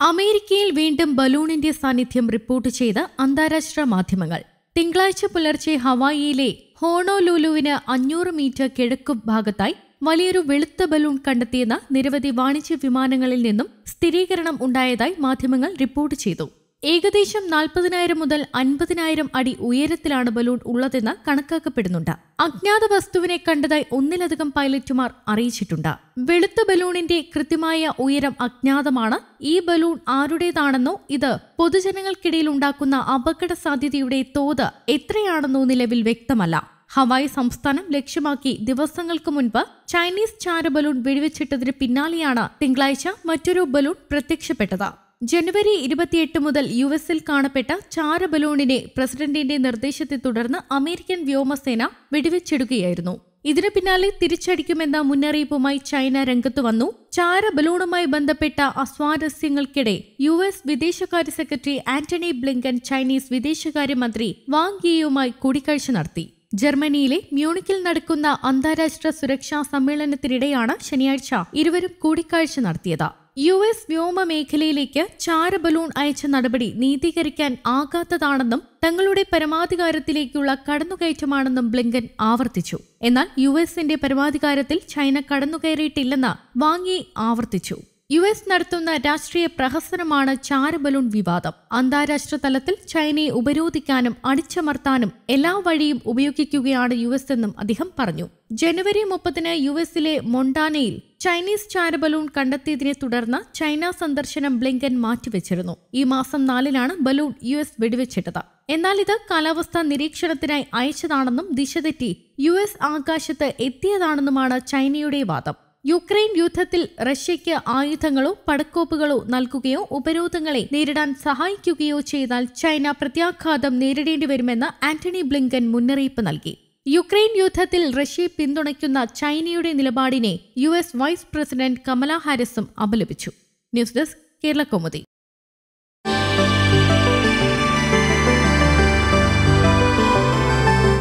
അമേരിക്കയിൽ വീണ്ടും ബലൂണിന്റെ സാന്നിധ്യം റിപ്പോർട്ട് ചെയ്ത് അന്താരാഷ്ട്ര മാധ്യമങ്ങൾ തിങ്കളാഴ്ച പുലർച്ചെ ഹവായിയിലെ ഹോണോലൂലുവിന് അഞ്ഞൂറ് മീറ്റർ കിഴക്കു ഭാഗത്തായി വലിയൊരു വെളുത്ത ബലൂൺ കണ്ടെത്തിയെന്ന് നിരവധി വാണിജ്യ വിമാനങ്ങളിൽ നിന്നും സ്ഥിരീകരണം ഉണ്ടായതായി മാധ്യമങ്ങൾ റിപ്പോർട്ട് ചെയ്തു ഏകദേശം നാൽപ്പതിനായിരം മുതൽ അൻപതിനായിരം അടി ഉയരത്തിലാണ് ബലൂൺ ഉള്ളതെന്ന് കണക്കാക്കപ്പെടുന്നുണ്ട് അജ്ഞാത വസ്തുവിനെ കണ്ടതായി ഒന്നിലധികം പൈലറ്റുമാർ അറിയിച്ചിട്ടുണ്ട് വെളുത്ത ബലൂണിന്റെ കൃത്യമായ ഉയരം അജ്ഞാതമാണ് ഈ ബലൂൺ ആരുടേതാണെന്നോ ഇത് പൊതുജനങ്ങൾക്കിടയിൽ ഉണ്ടാക്കുന്ന അപകട സാധ്യതയുടെ തോത് എത്രയാണെന്നോ നിലവിൽ വ്യക്തമല്ല ഹവായ് സംസ്ഥാനം ലക്ഷ്യമാക്കി ദിവസങ്ങൾക്ക് മുൻപ് ചൈനീസ് ചാര ബലൂൺ വെടിവെച്ചിട്ടതിന് പിന്നാലെയാണ് തിങ്കളാഴ്ച മറ്റൊരു ബലൂൺ പ്രത്യക്ഷപ്പെട്ടത് ജനുവരി ഇരുപത്തിയെട്ട് മുതൽ യു എസിൽ കാണപ്പെട്ട ചാര ബലൂണിനെ പ്രസിഡന്റിന്റെ നിർദ്ദേശത്തെ തുടർന്ന് അമേരിക്കൻ വ്യോമസേന വെടിവെച്ചിടുകയായിരുന്നു ഇതിനു പിന്നാലെ തിരിച്ചടിക്കുമെന്ന മുന്നറിയിപ്പുമായി ചൈന രംഗത്തു വന്നു ചാര ബലൂണുമായി ബന്ധപ്പെട്ട അസ്വാരസ്യങ്ങൾക്കിടെ യു എസ് വിദേശകാര്യ സെക്രട്ടറി ആന്റണി ബ്ലിങ്കൻ ചൈനീസ് വിദേശകാര്യമന്ത്രി വാങ് യിയുമായി കൂടിക്കാഴ്ച നടത്തി ജർമ്മനിയിലെ മ്യൂണിക്കിൽ നടക്കുന്ന അന്താരാഷ്ട്ര സുരക്ഷാ സമ്മേളനത്തിനിടെയാണ് ശനിയാഴ്ച ഇരുവരും കൂടിക്കാഴ്ച നടത്തിയത് യു എസ് വ്യോമ മേഖലയിലേക്ക് ചാര ബലൂൺ അയച്ച നടപടി നീതീകരിക്കാൻ ആകാത്തതാണെന്നും തങ്ങളുടെ പരമാധികാരത്തിലേക്കുള്ള കടന്നുകയറ്റമാണെന്നും ബ്ലിങ്കൻ ആവർത്തിച്ചു എന്നാൽ യു എസിന്റെ പരമാധികാരത്തിൽ ചൈന കടന്നുകയറിയിട്ടില്ലെന്ന് വാങ്ങി ആവർത്തിച്ചു യു എസ് നടത്തുന്ന രാഷ്ട്രീയ പ്രഹസനമാണ് ചാര ബലൂൺ വിവാദം അന്താരാഷ്ട്ര തലത്തിൽ ചൈനയെ ഉപരോധിക്കാനും അടിച്ചമർത്താനും എല്ലാ വഴിയും ഉപയോഗിക്കുകയാണ് യു എസ് എന്നും അദ്ദേഹം പറഞ്ഞു ജനുവരി മുപ്പതിന് യു എസിലെ മൊണ്ടാനയിൽ ചൈനീസ് ചാര ബലൂൺ കണ്ടെത്തിയതിനെ തുടർന്ന് ചൈന സന്ദർശനം ബ്ലിങ്കൻ മാറ്റിവെച്ചിരുന്നു ഈ മാസം നാലിലാണ് ബലൂൺ യു എസ് വെടിവെച്ചിട്ടത് എന്നാൽ ഇത് കാലാവസ്ഥാ നിരീക്ഷണത്തിനായി അയച്ചതാണെന്നും ദിശ തെറ്റി യു എസ് ആകാശത്ത് എത്തിയതാണെന്നുമാണ് ചൈനയുടെ വാദം യുക്രൈൻ യുദ്ധത്തിൽ റഷ്യയ്ക്ക് ആയുധങ്ങളോ പടക്കോപ്പുകളോ നൽകുകയോ ഉപരോധങ്ങളെ നേരിടാൻ സഹായിക്കുകയോ ചെയ്താൽ ചൈന പ്രത്യാഘാതം നേരിടേണ്ടി വരുമെന്ന് ആന്റണി ബ്ലിങ്കൻ മുന്നറിയിപ്പ് നൽകി യുക്രൈൻ യുദ്ധത്തിൽ റഷ്യയെ പിന്തുണയ്ക്കുന്ന ചൈനയുടെ നിലപാടിനെ U S vice president Kamala ഹാരിസും അപലപിച്ചു ന്യൂസ് ഡെസ്ക് കേരള കൗമുദി